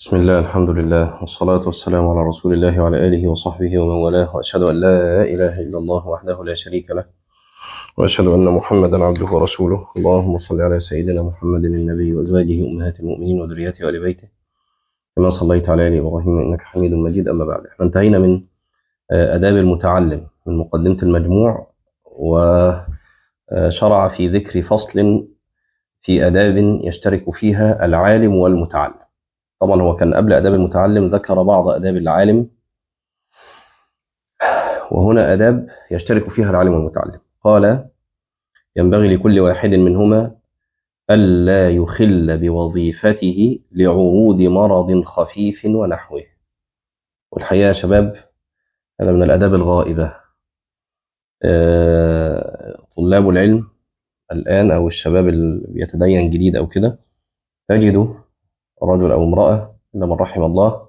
بسم الله الحمد لله والصلاة والسلام على رسول الله وعلى آله وصحبه ومن والاه وأشهد أن لا إله إلا الله وحده لا شريك له وأشهد أن محمدا عبده ورسوله اللهم صل على سيدنا محمد النبي وأزواجه أمهات المؤمنين وذريته وآل بيته كما صليت على آل إبراهيم إنك حميد مجيد أما بعد احنا انتهينا من آداب المتعلم من مقدمة المجموع وشرع في ذكر فصل في آداب يشترك فيها العالم والمتعلم طبعا هو كان قبل آداب المتعلم ذكر بعض آداب العالم وهنا آداب يشترك فيها العالم والمتعلم قال ينبغي لكل واحد منهما ألا يخل بوظيفته لعروض مرض خفيف ونحوه والحقيقة يا شباب هذا من الآداب الغائبة طلاب العلم الآن أو الشباب اللي بيتدين جديد أو كده تجده رجل أو امرأة إلا من رحم الله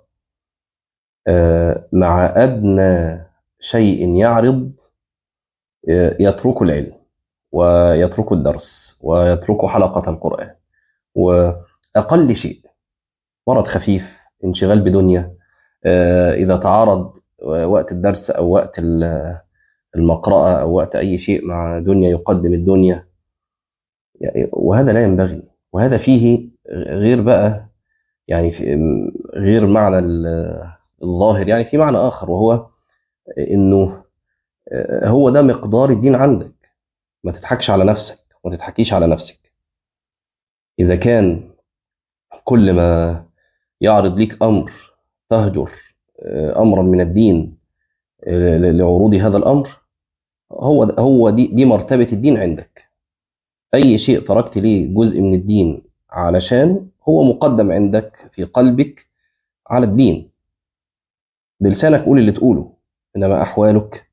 مع أدنى شيء يعرض يترك العلم ويترك الدرس ويترك حلقة القرآن وأقل شيء مرض خفيف انشغال بدنيا إذا تعارض وقت الدرس أو وقت المقرأة أو وقت أي شيء مع دنيا يقدم الدنيا وهذا لا ينبغي وهذا فيه غير بقى يعني في غير معنى الظاهر يعني في معنى آخر وهو إنه هو ده مقدار الدين عندك ما تضحكش على نفسك ما تضحكيش على نفسك إذا كان كل ما يعرض ليك أمر تهجر أمرا من الدين لعروض هذا الأمر هو هو دي دي مرتبة الدين عندك أي شيء تركت ليه جزء من الدين علشان هو مقدم عندك في قلبك على الدين بلسانك قول اللي تقوله إنما أحوالك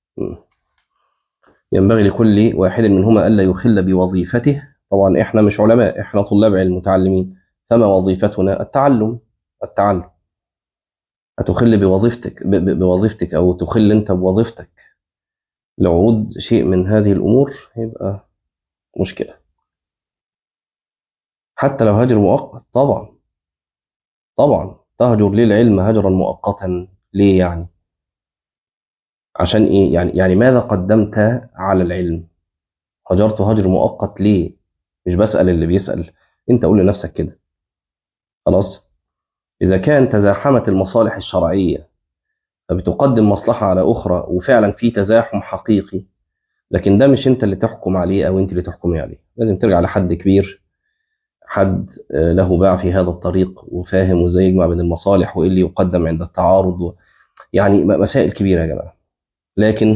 ينبغي لكل واحد منهما ألا يخل بوظيفته طبعا إحنا مش علماء إحنا طلاب علم متعلمين فما وظيفتنا التعلم التعلم هتخل بوظيفتك بوظيفتك أو تخل أنت بوظيفتك لعروض شيء من هذه الأمور يبقى مشكلة حتى لو هجر مؤقت طبعا طبعا تهجر ليه العلم هجرا مؤقتا ليه يعني عشان ايه يعني يعني ماذا قدمت على العلم هجرت هجر مؤقت ليه مش بسأل اللي بيسأل انت قول لنفسك كده خلاص اذا كان تزاحمت المصالح الشرعية فبتقدم مصلحة على أخرى وفعلا في تزاحم حقيقي لكن ده مش انت اللي تحكم عليه او انت اللي تحكمي عليه لازم ترجع لحد كبير حد له باع في هذا الطريق وفاهم وازاي يجمع بين المصالح وايه اللي يقدم عند التعارض و... يعني مسائل كبيره يا جماعه لكن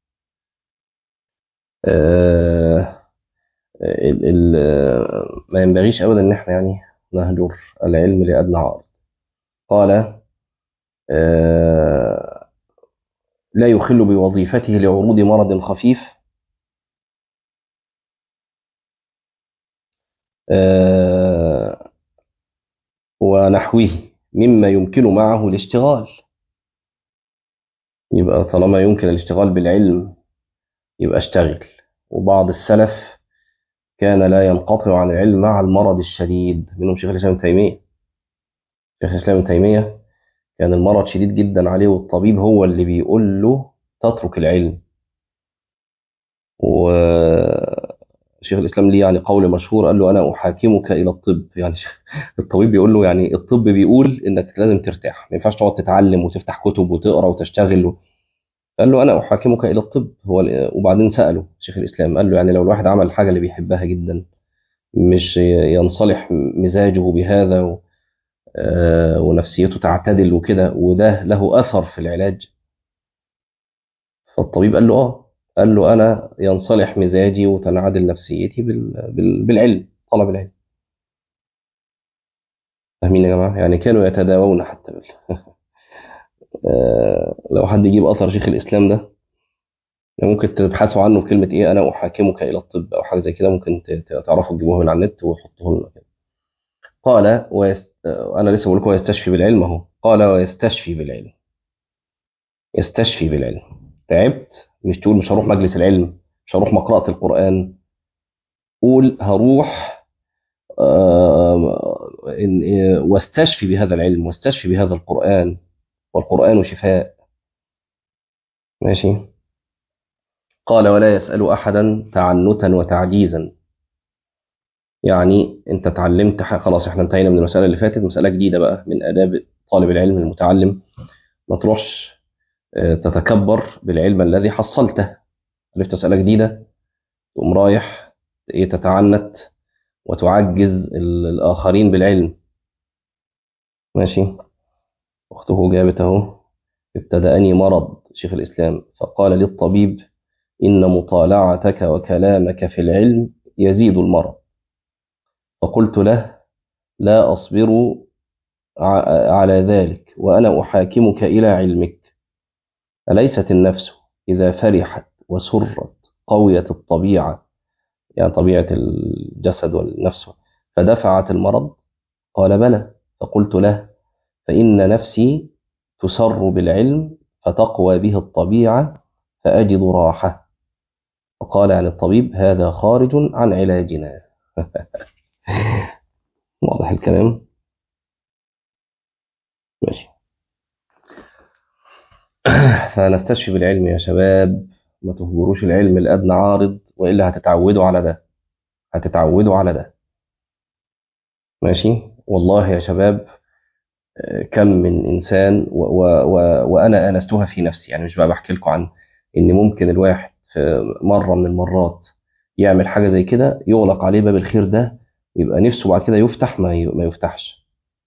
آه ال ال ما ينبغيش ابدا ان احنا يعني نهجر العلم لادنى عارض قال آه لا يخل بوظيفته لعروض مرض خفيف آه ونحوه مما يمكن معه الاشتغال يبقى طالما يمكن الاشتغال بالعلم يبقى اشتغل وبعض السلف كان لا ينقطع عن العلم مع المرض الشديد منهم شيخ الاسلام ابن تيميه شيخ الاسلام ابن تيميه كان المرض شديد جدا عليه والطبيب هو اللي بيقول له تترك العلم و شيخ الاسلام ليه يعني قول مشهور قال له انا احاكمك الى الطب يعني الطبيب بيقول له يعني الطب بيقول انك لازم ترتاح ما ينفعش تقعد تتعلم وتفتح كتب وتقرا وتشتغل قال له انا احاكمك الى الطب هو وبعدين ساله شيخ الاسلام قال له يعني لو الواحد عمل حاجه اللي بيحبها جدا مش ينصلح مزاجه بهذا و... آه ونفسيته تعتدل وكده وده له اثر في العلاج فالطبيب قال له اه قال له أنا ينصلح مزاجي وتنعدل نفسيتي بالعلم طلب العلم فاهمين يا جماعة يعني كانوا يتداوون حتى بال لو حد يجيب أثر شيخ الإسلام ده ممكن تبحثوا عنه بكلمة إيه أنا أحاكمك إلى الطب أو حاجة زي كده ممكن تعرفوا تجيبوها من على النت وحطوه لنا كده قال ويست... أنا لسه بقول لكم ويستشفي بالعلم أهو قال ويستشفي بالعلم يستشفي بالعلم تعبت مش تقول مش هروح مجلس العلم مش هروح مقرأة القرآن قول هروح آه، إن- واستشفي بهذا العلم واستشفي بهذا القرآن والقرآن شفاء ماشي قال ولا يسأل أحدا تعنتا وتعجيزا يعني أنت اتعلمت ح- خلاص احنا انتهينا من المسألة اللي فاتت مسألة جديدة بقى من آداب طالب العلم المتعلم ما تروحش آه، تتكبر بالعلم الذي حصلته عرفت مسألة جديدة تقوم رايح ايه تتعنت وتعجز ال- الآخرين بالعلم ماشي أخته جابت أهو ابتدأني مرض شيخ الإسلام فقال للطبيب إن مطالعتك وكلامك في العلم يزيد المرض فقلت له لا أصبر ع- على ذلك وأنا أحاكمك إلى علمك أليست النفس إذا فرحت وسرت قويت الطبيعة يعني طبيعة الجسد والنفس فدفعت المرض قال بلى فقلت له فإن نفسي تسر بالعلم فتقوى به الطبيعة فأجد راحة فقال عن الطبيب هذا خارج عن علاجنا واضح الكلام ماشي فنستشفي بالعلم يا شباب ما تهجروش العلم الأدنى عارض وإلا هتتعودوا على ده هتتعودوا على ده ماشي والله يا شباب آه، كم من إنسان و و و وأنا آنستها في نفسي يعني مش بقى بحكي لكم عن إن ممكن الواحد في مرة من المرات يعمل حاجة زي كده يغلق عليه باب الخير ده ويبقى نفسه بعد كده يفتح ما ي- ما يفتحش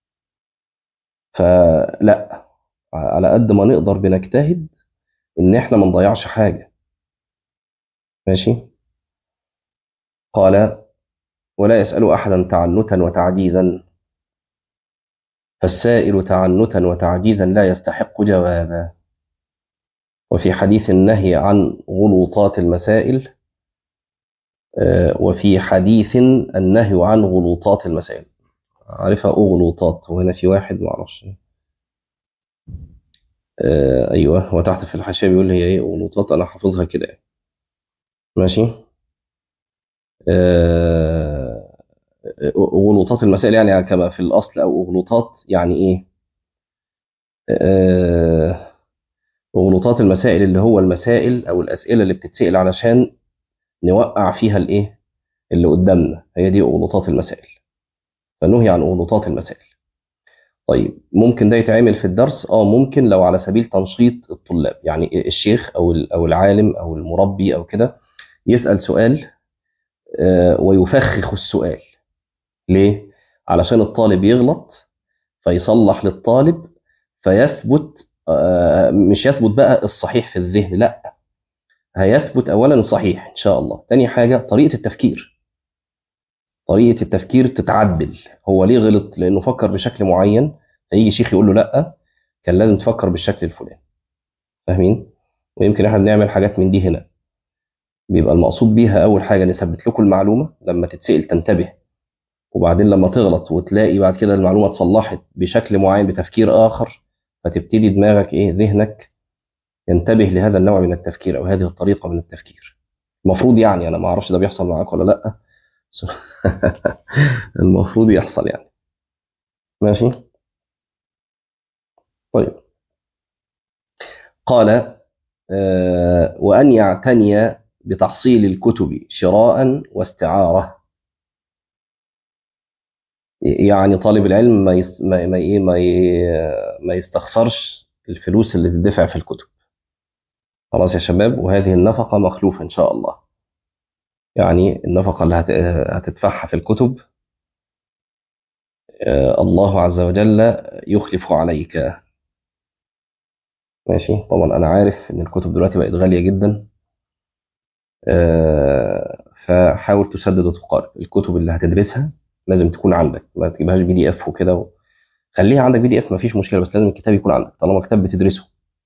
فلا على قد ما نقدر بنجتهد إن إحنا ما نضيعش حاجة ماشي قال ولا يسأل أحدا تعنتا وتعجيزا فالسائل تعنتا وتعجيزا لا يستحق جوابا وفي حديث النهي عن غلوطات المسائل آه، وفي حديث النهي عن غلوطات المسائل عارفها أغلوطات وهنا في واحد معرفش آه، أيوه وتحت في الحاشية بيقول لي هي إيه أغلوطات أنا حافظها كده يعني. ماشي آه، غلوطات المسائل يعني كما في الأصل أو أغلوطات يعني إيه آه، غلوطات المسائل اللي هو المسائل أو الأسئلة اللي بتتسأل علشان نوقع فيها الإيه اللي قدامنا هي دي أغلوطات المسائل فنهي عن أغلوطات المسائل طيب ممكن ده يتعمل في الدرس اه ممكن لو على سبيل تنشيط الطلاب يعني الشيخ او ال- او العالم او المربي او كده يسأل سؤال آه، ويفخخ السؤال ليه علشان الطالب يغلط فيصلح للطالب فيثبت آه، مش يثبت بقى الصحيح في الذهن لا هيثبت اولا الصحيح ان شاء الله تاني حاجة طريقة التفكير طريقة التفكير تتعدل هو ليه غلط لانه فكر بشكل معين فيجي شيخ يقول له لا كان لازم تفكر بالشكل الفلاني فاهمين ويمكن احنا بنعمل حاجات من دي هنا بيبقى المقصود بيها اول حاجه نثبت لكم المعلومه لما تتسال تنتبه وبعدين لما تغلط وتلاقي بعد كده المعلومه اتصلحت بشكل معين بتفكير اخر فتبتدي دماغك ايه ذهنك ينتبه لهذا النوع من التفكير او هذه الطريقه من التفكير المفروض يعني انا ما اعرفش ده بيحصل معاك ولا لا بس المفروض يحصل يعني ماشي طيب قال آه، وأن يعتني بتحصيل الكتب شراء واستعارة يعني طالب العلم ما يس ما ما إيه ما ي- ما يستخسرش الفلوس اللي تدفع في الكتب خلاص يا شباب وهذه النفقة مخلوفة إن شاء الله يعني النفقة اللي هت- هتدفعها في الكتب آه، الله عز وجل يخلف عليك ماشي طبعا أنا عارف إن الكتب دلوقتي بقت غالية جدا آه، فحاول تسدد وتقارب الكتب اللي هتدرسها لازم تكون عندك ما تجيبهاش بي دي اف وكده و... خليها عندك بي دي اف مفيش مشكله بس لازم الكتاب يكون عندك طالما كتاب بتدرسه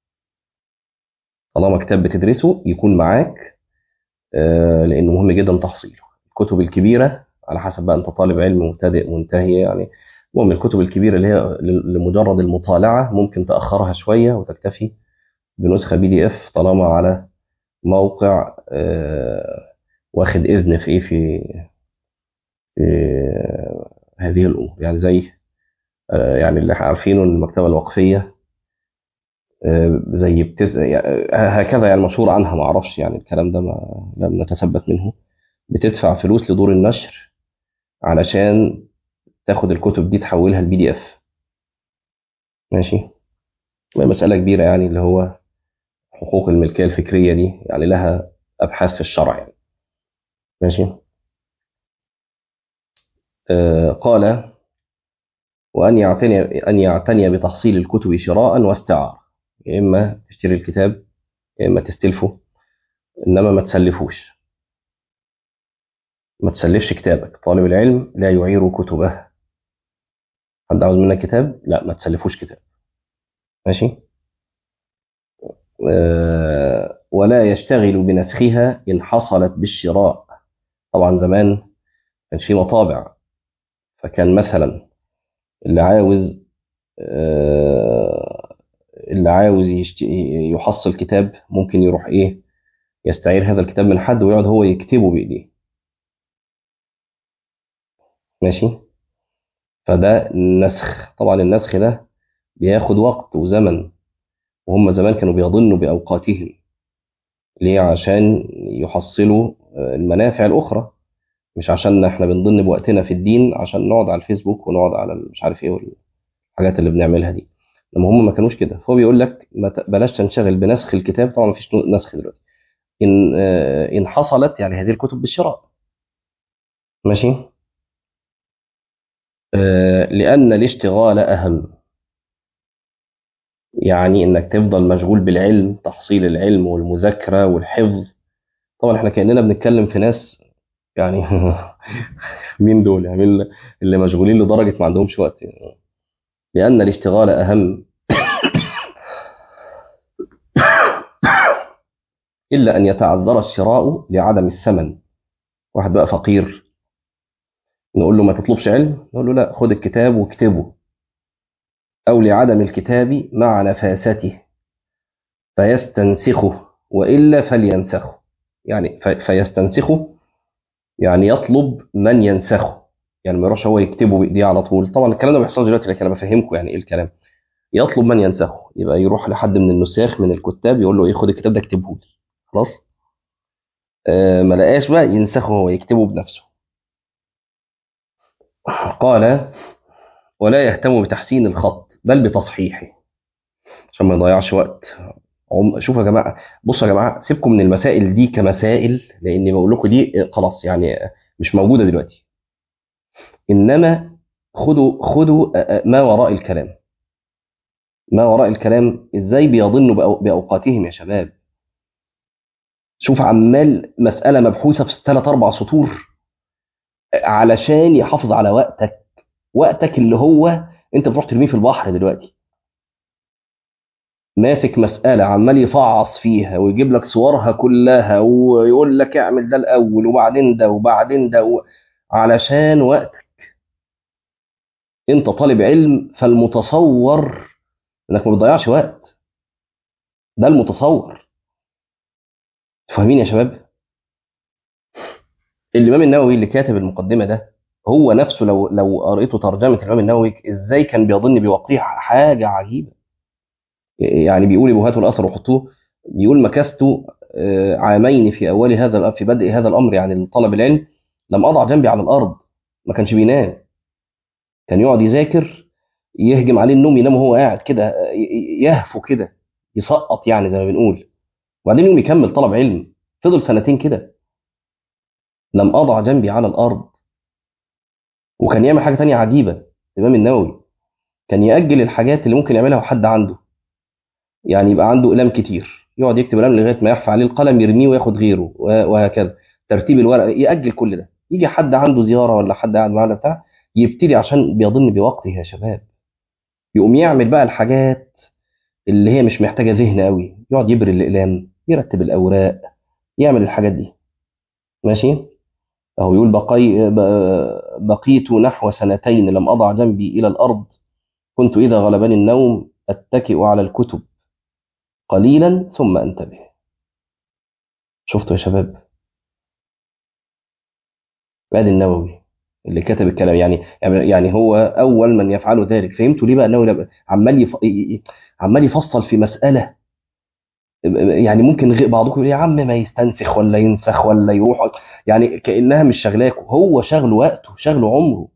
طالما كتاب بتدرسه يكون معاك آه، لانه مهم جدا تحصيله الكتب الكبيره على حسب بقى انت طالب علم مبتدئ منتهي يعني المهم الكتب الكبيره اللي هي ل- لمجرد المطالعه ممكن تاخرها شويه وتكتفي بنسخه بي دي اف طالما على موقع آه، واخد اذن في ايه في آه، هذه الامور يعني زي آه، يعني اللي احنا عارفينه إن المكتبه الوقفيه آه، زي بتز... يعني هكذا يعني مشهور عنها ما اعرفش يعني الكلام ده ما لم نتثبت منه بتدفع فلوس لدور النشر علشان تاخد الكتب دي تحولها لبي دي اف ماشي مسألة كبيرة يعني اللي هو حقوق الملكية الفكرية دي يعني لها أبحاث في الشرع يعني ماشي آه قال وأن يعتني أن يعتني بتحصيل الكتب شراء واستعارة يا إما تشتري الكتاب يا إما تستلفه إنما ما تسلفوش ما تسلفش كتابك طالب العلم لا يعير كتبه حد عاوز منك كتاب لا ما تسلفوش كتاب ماشي آه ولا يشتغل بنسخها إن حصلت بالشراء طبعا زمان كان في مطابع فكان مثلا اللي عاوز آه اللي عاوز يشت... يحصل كتاب ممكن يروح ايه يستعير هذا الكتاب من حد ويقعد هو يكتبه بايديه ماشي فده النسخ طبعا النسخ ده بياخد وقت وزمن وهم زمان كانوا بيضنوا باوقاتهم ليه عشان يحصلوا المنافع الاخرى مش عشان احنا بنضن بوقتنا في الدين عشان نقعد على الفيسبوك ونقعد على مش عارف ايه والحاجات اللي بنعملها دي لما هم ما كانوش كده فهو بيقول لك ما ت- بلاش تنشغل بنسخ الكتاب طبعا ما فيش نسخ دلوقتي ان آه، ان حصلت يعني هذه الكتب بالشراء ماشي آه، لان الاشتغال اهم يعني انك تفضل مشغول بالعلم تحصيل العلم والمذاكره والحفظ طبعا احنا كاننا بنتكلم في ناس يعني مين دول يعني مين اللي مشغولين لدرجه ما عندهمش وقت يعني. لان الاشتغال اهم الا ان يتعذر الشراء لعدم الثمن واحد بقى فقير نقول له ما تطلبش علم نقول له لا خد الكتاب واكتبه او لعدم الكتاب مع نفاسته فيستنسخه والا فلينسخه يعني في- فيستنسخه يعني يطلب من ينسخه يعني ما يروحش هو يكتبه بايديه على طول طبعا الكلام ده بيحصل دلوقتي لكن انا بفهمكم يعني ايه الكلام يطلب من ينسخه يبقى يروح لحد من النساخ من الكتاب يقول له ايه خد الكتاب ده اكتبه لي خلاص آه ما لقاش بقى ينسخه هو يكتبه بنفسه قال ولا يهتم بتحسين الخط بل بتصحيحه عشان ما يضيعش وقت عم... شوفوا يا جماعه بصوا يا جماعه سيبكم من المسائل دي كمسائل لاني بقول لكم دي آه، خلاص يعني آه، مش موجوده دلوقتي انما خدوا خدوا آه، آه، ما وراء الكلام ما وراء الكلام ازاي بيضنوا بأو- باوقاتهم يا شباب شوف عمال مساله مبحوثه في ثلاث اربع سطور علشان يحافظ على وقتك وقتك اللي هو انت بتروح ترميه في البحر دلوقتي ماسك مسألة عمال يفعص فيها ويجيب لك صورها كلها ويقول لك اعمل ده الأول وبعدين ده وبعدين ده و... علشان وقتك انت طالب علم فالمتصور انك ما بتضيعش وقت ده المتصور فاهمين يا شباب الإمام النووي اللي كاتب المقدمة ده هو نفسه لو لو قريته ترجمة الإمام النووي ازاي كان بيظن بوقته حاجة عجيبة يعني بيقول ابهاته الاثر وحطوه بيقول مكثت آه، عامين في اول هذا في بدء هذا الامر يعني طلب العلم لم اضع جنبي على الارض ما كانش بينام كان يقعد يذاكر يهجم عليه النوم ينام وهو قاعد كده آه، ي- ي- يهفو كده يسقط يعني زي ما بنقول وبعدين يوم يكمل طلب علم فضل سنتين كده لم اضع جنبي على الارض وكان يعمل حاجه تانية عجيبه الامام النووي كان ياجل الحاجات اللي ممكن يعملها وحد عنده يعني يبقى عنده اقلام كتير يقعد يكتب اقلام لغايه ما يحفى عليه القلم يرميه وياخد غيره و- وهكذا ترتيب الورق ياجل كل ده يجي حد عنده زياره ولا حد قاعد معانا بتاع يبتدي عشان بيظن بوقته يا شباب يقوم يعمل بقى الحاجات اللي هي مش محتاجه ذهن قوي يقعد يبري الاقلام يرتب الاوراق يعمل الحاجات دي ماشي اهو يقول بقي ب- بقيت نحو سنتين لم اضع جنبي الى الارض كنت اذا غلبني النوم اتكئ على الكتب قليلا ثم انتبه شفتوا يا شباب ادي النووي اللي كتب الكلام يعني يعني هو اول من يفعل ذلك فهمتوا ليه بقى انه لا- عمال يف... عمال يفصل في مساله يعني ممكن غير بعضكم يقول يا عم ما يستنسخ ولا ينسخ ولا يروح يعني كانها مش شغلاكوا هو شغل وقته شغل عمره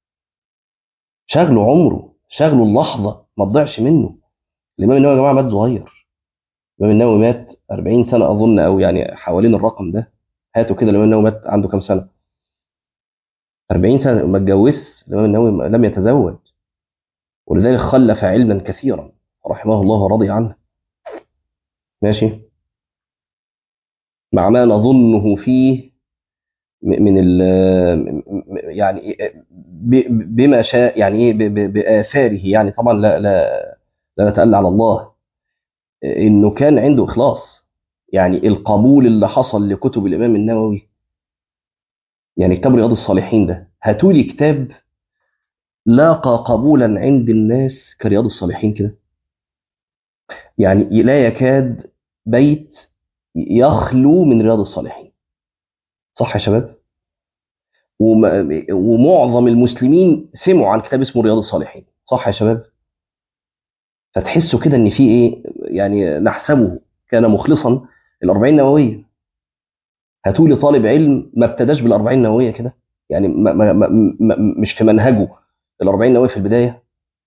شغله عمره شغله اللحظه ما تضيعش منه الامام النووي يا جماعه مات صغير الامام النووي مات 40 سنه اظن او يعني حوالين الرقم ده هاتوا كده الامام النووي مات عنده كام سنه 40 سنه ما اتجوزش الامام النووي لم يتزوج ولذلك خلف علما كثيرا رحمه الله ورضي عنه ماشي مع ما نظنه فيه م- من ال يعني ب- بما شاء يعني ايه ب- ب- باثاره يعني طبعا لا لا لا نتألى على الله انه كان عنده اخلاص يعني القبول اللي حصل لكتب الامام النووي يعني كتاب رياض الصالحين ده هاتوا لي كتاب لاقى قبولا عند الناس كرياض الصالحين كده يعني لا يكاد بيت يخلو من رياض الصالحين صح يا شباب وم- ومعظم المسلمين سمعوا عن كتاب اسمه رياض الصالحين صح يا شباب فتحسوا كده ان في ايه يعني نحسبه كان مخلصا الأربعين نووية هاتوا لي طالب علم ما ابتداش بالأربعين نووية كده يعني ما ما ما ما مش في منهجه الأربعين نووية في البداية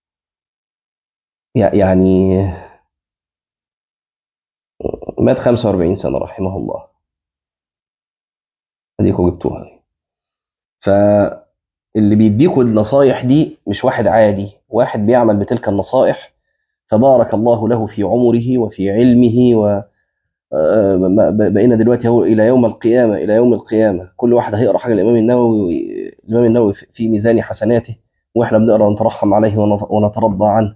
يع- يعني مات 45 سنة رحمه الله اديكم جبتوها فاللي بيديكوا النصايح دي مش واحد عادي واحد بيعمل بتلك النصائح فبارك الله له في عمره وفي علمه و آه، ما- ب- بقينا دلوقتي هو الى يوم القيامه الى يوم القيامه كل واحد هيقرا حاجه الامام النووي الامام النووي في في ميزان حسناته واحنا بنقرا نترحم عليه ونت- ونترضى عنه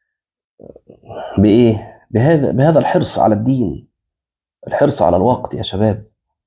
بايه بهذا بهذا الحرص على الدين الحرص على الوقت يا شباب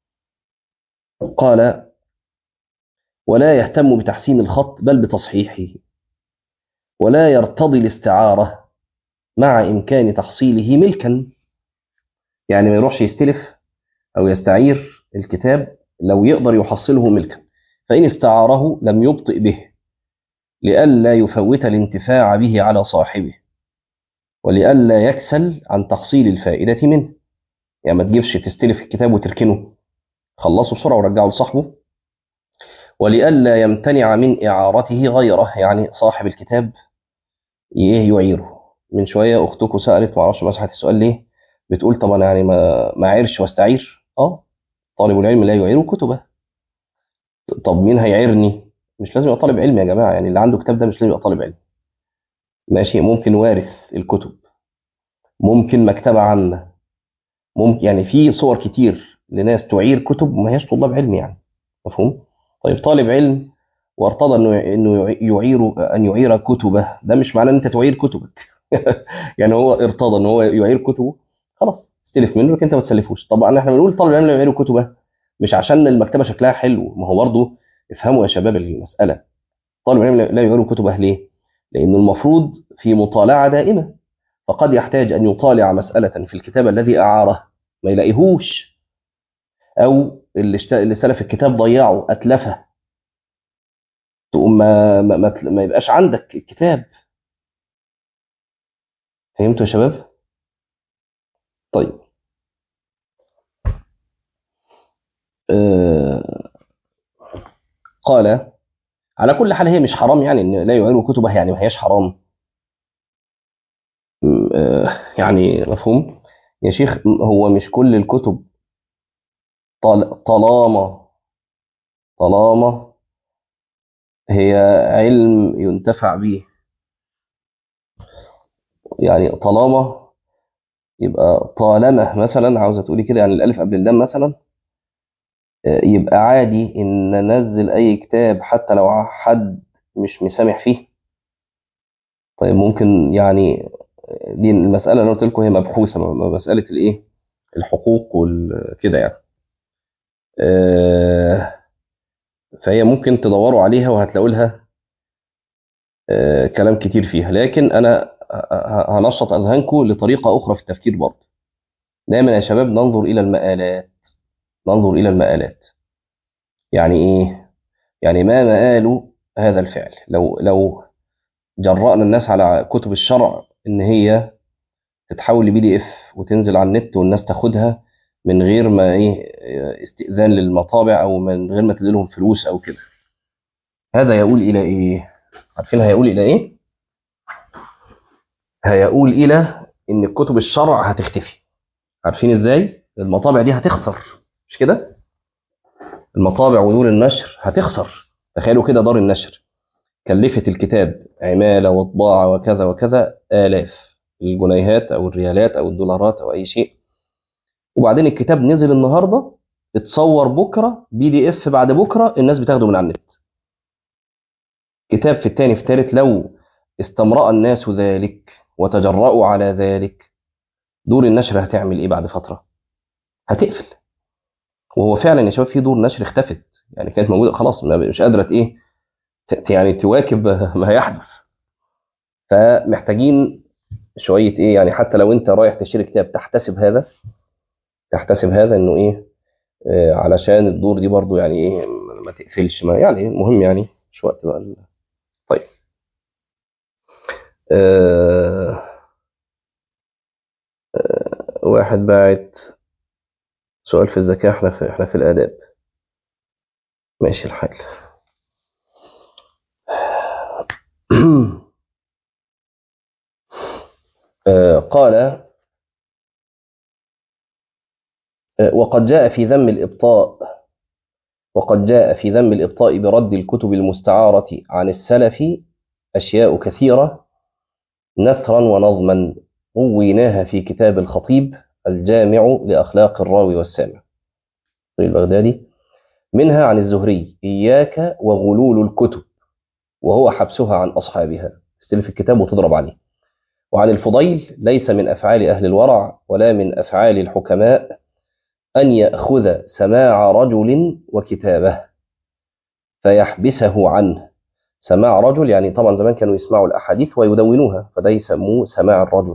قال ولا يهتم بتحسين الخط بل بتصحيحه ولا يرتضي الاستعاره مع امكان تحصيله ملكا يعني ما يروحش يستلف او يستعير الكتاب لو يقدر يحصله ملكا فان استعاره لم يبطئ به لئلا يفوت الانتفاع به على صاحبه ولئلا يكسل عن تحصيل الفائدة منه يعني ما تجيبش تستلف الكتاب وتركنه خلصه بسرعة ورجعه لصاحبه ولئلا يمتنع من إعارته غيره يعني صاحب الكتاب إيه يعيره من شوية أختكم سألت معرفش مسحت السؤال ليه بتقول طب أنا يعني ما ما عيرش واستعير اه طالب العلم لا يعير كتبه طب مين هيعيرني مش لازم يبقى طالب علم يا جماعة يعني اللي عنده كتاب ده مش لازم يبقى طالب علم ماشي ممكن وارث الكتب ممكن مكتبة عامة ممكن يعني في صور كتير لناس تعير كتب وما هياش طلاب علم يعني مفهوم طيب طالب علم وارتضى انه انه يعير ان يعير كتبه ده مش معناه ان انت تعير كتبك يعني هو ارتضى ان هو يعير كتبه خلاص استلف منه لكن انت ما تسلفوش طبعا احنا بنقول طالب العلم لا يعير كتبه مش عشان المكتبه شكلها حلو ما هو برضه افهموا يا شباب المساله طالب العلم لا يعير كتبه ليه؟ لانه المفروض في مطالعه دائمه فقد يحتاج ان يطالع مساله في الكتاب الذي اعاره ما يلاقيهوش او اللي اشت... اللي سلف الكتاب ضيعه اتلفه تقوم ما ما, ما, ما يبقاش عندك الكتاب فهمتوا يا شباب طيب آه قال على كل حال هي مش حرام يعني ان لا يعير كتبه يعني ما هياش حرام آه يعني مفهوم يا شيخ هو مش كل الكتب طال... طالما طالما هي علم ينتفع به يعني طالما يبقى طالما مثلا عاوزه تقولي كده يعني الالف قبل اللام مثلا يبقى عادي ان ننزل اي كتاب حتى لو حد مش مسامح فيه طيب ممكن يعني دي المساله اللي أنا قلت لكم هي مبحوثه مساله الايه الحقوق وكده يعني آه، فهي ممكن تدوروا عليها وهتلاقوا لها آه، كلام كتير فيها لكن انا ه- هنشط اذهانكم لطريقه اخرى في التفكير برضه دايما يا شباب ننظر الى المآلات ننظر الى المآلات يعني ايه يعني ما مآل هذا الفعل لو لو جرأنا الناس على كتب الشرع ان هي تتحول لبي دي اف وتنزل على النت والناس تاخدها من غير ما ايه استئذان للمطابع او من غير ما تديلهم فلوس او كده هذا يقول الى ايه عارفين هيقول الى ايه هيقول الى ان كتب الشرع هتختفي عارفين ازاي المطابع دي هتخسر مش كده المطابع ودور النشر هتخسر تخيلوا كده دار النشر كلفت الكتاب عمالة وطباعة وكذا وكذا آلاف الجنيهات أو الريالات أو الدولارات أو أي شيء وبعدين الكتاب نزل النهاردة اتصور بكرة بي دي اف بعد بكرة الناس بتاخده من على النت كتاب في الثاني في الثالث لو استمرأ الناس ذلك وتجرأوا على ذلك دور النشر هتعمل ايه بعد فترة هتقفل وهو فعلا يا شباب في دور نشر اختفت يعني كانت موجودة خلاص مش قادرة ايه يعني تواكب ما يحدث فمحتاجين شوية ايه يعني حتى لو انت رايح تشتري كتاب تحتسب هذا تحتسب هذا انه ايه آه علشان الدور دي برضو يعني ايه ما تقفلش ما يعني مهم يعني مش وقت بقى طيب آه آه واحد باعت سؤال في الزكاة احنا في احنا في الآداب ماشي الحال آه قال وقد جاء في ذم الإبطاء وقد جاء في ذم الإبطاء برد الكتب المستعارة عن السلف أشياء كثيرة نثرا ونظما رويناها في كتاب الخطيب الجامع لأخلاق الراوي والسامع البغدادي منها عن الزهري إياك وغلول الكتب وهو حبسها عن أصحابها تستلف الكتاب وتضرب عليه وعن الفضيل ليس من أفعال أهل الورع ولا من أفعال الحكماء أن يأخذ سماع رجل وكتابه فيحبسه عنه سماع رجل يعني طبعا زمان كانوا يسمعوا الأحاديث ويدونوها فده يسموه سماع الرجل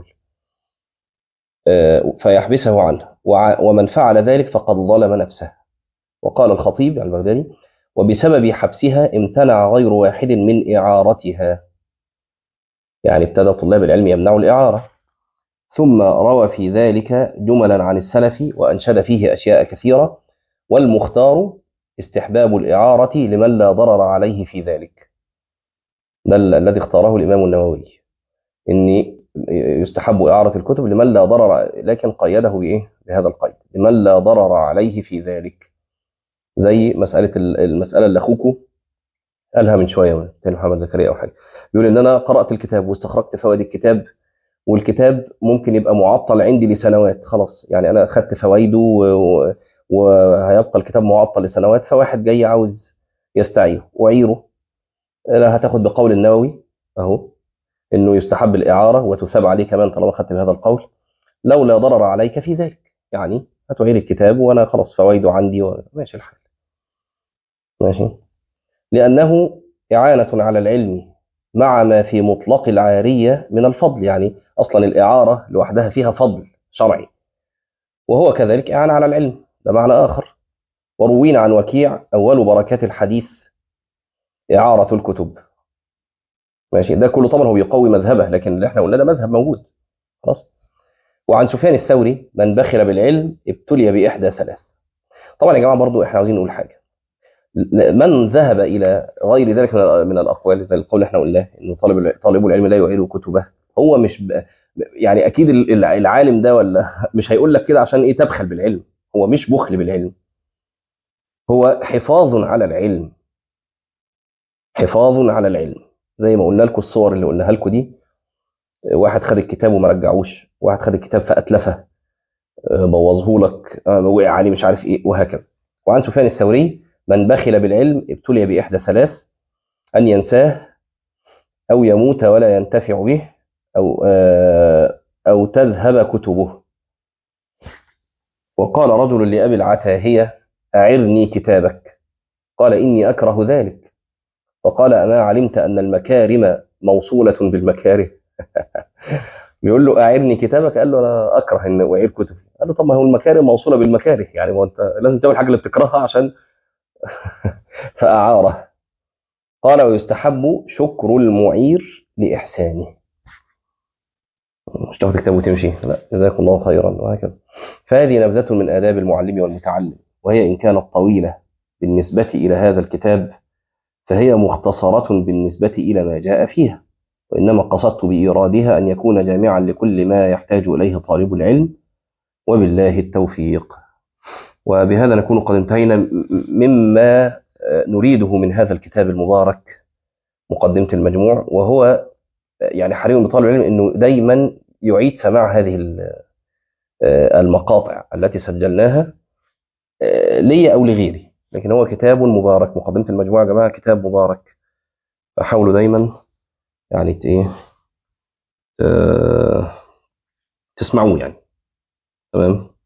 فيحبسه عنه ومن فعل ذلك فقد ظلم نفسه وقال الخطيب البغدادي وبسبب حبسها امتنع غير واحد من إعارتها يعني ابتدى طلاب العلم يمنعوا الإعارة ثم روى في ذلك جملا عن السلف وأنشد فيه أشياء كثيرة والمختار استحباب الإعارة لمن لا ضرر عليه في ذلك ده الذي اختاره الإمام النووي إن يستحب إعارة الكتب لمن لا ضرر لكن قيده بإيه؟ بهذا القيد لمن لا ضرر عليه في ذلك زي مسألة المسألة اللي أخوكم قالها من شوية تاني محمد زكريا أو حاجة بيقول إن أنا قرأت الكتاب واستخرجت فوائد الكتاب والكتاب ممكن يبقى معطل عندي لسنوات خلاص يعني أنا أخدت فوائده وهيبقى الكتاب معطل لسنوات فواحد جاي عاوز يستعيره وعيره لا هتاخد بقول النووي أهو إنه يستحب الإعارة وتثاب عليه كمان طالما خدت بهذا القول لو لا ضرر عليك في ذلك يعني هتعير الكتاب وأنا خلاص فوائده عندي وماشي الحال ماشي لأنه إعانة على العلم مع ما في مطلق العارية من الفضل يعني أصلا الإعارة لوحدها فيها فضل شرعي وهو كذلك إعانة على العلم ده معنى آخر وروينا عن وكيع أول بركات الحديث إعارة الكتب ماشي ده كله طبعا هو بيقوي مذهبه لكن اللي احنا قلنا ده مذهب موجود خلاص وعن سفيان الثوري من بخل بالعلم ابتلي بإحدى ثلاث طبعا يا جماعة برضو احنا عاوزين نقول حاجة من ذهب الى غير ذلك من الاقوال زي القول اللي احنا قلناه انه طالب طالب العلم لا يعير كتبه هو مش ب... يعني اكيد العالم ده ولا مش هيقول لك كده عشان ايه تبخل بالعلم هو مش بخل بالعلم هو حفاظ على العلم حفاظ على العلم زي ما قلنا لكم الصور اللي قلناها لكم دي واحد خد الكتاب وما رجعوش واحد خد الكتاب فاتلفه بوظه لك وقع عليه مش عارف ايه وهكذا وعن سفيان الثوري من بخل بالعلم ابتلي بإحدى ثلاث أن ينساه أو يموت ولا ينتفع به أو أو تذهب كتبه وقال رجل لأبي العتاهية أعرني كتابك قال إني أكره ذلك فقال أما علمت أن المكارم موصولة بالمكاره بيقول له أعرني كتابك قال له أنا أكره أن أعير كتبي قال له طب ما هو المكارم موصولة بالمكاره يعني ما أنت لازم تعمل حاجة اللي بتكرهها عشان فأعاره قال ويستحب شكر المعير لإحسانه مش تاخد كتاب وتمشي لا جزاكم الله خيرا وهكذا فهذه نبذة من آداب المعلم والمتعلم وهي إن كانت طويلة بالنسبة إلى هذا الكتاب فهي مختصرة بالنسبة إلى ما جاء فيها وإنما قصدت بإيرادها أن يكون جامعا لكل ما يحتاج إليه طالب العلم وبالله التوفيق وبهذا نكون قد انتهينا مما نريده من هذا الكتاب المبارك مقدمة المجموع وهو يعني حري بطالب العلم أنه دايما يعيد سماع هذه المقاطع التي سجلناها لي أو لغيري لكن هو كتاب مبارك مقدمة المجموعة يا جماعة كتاب مبارك فحاولوا دايما يعني ايه تسمعوه يعني تمام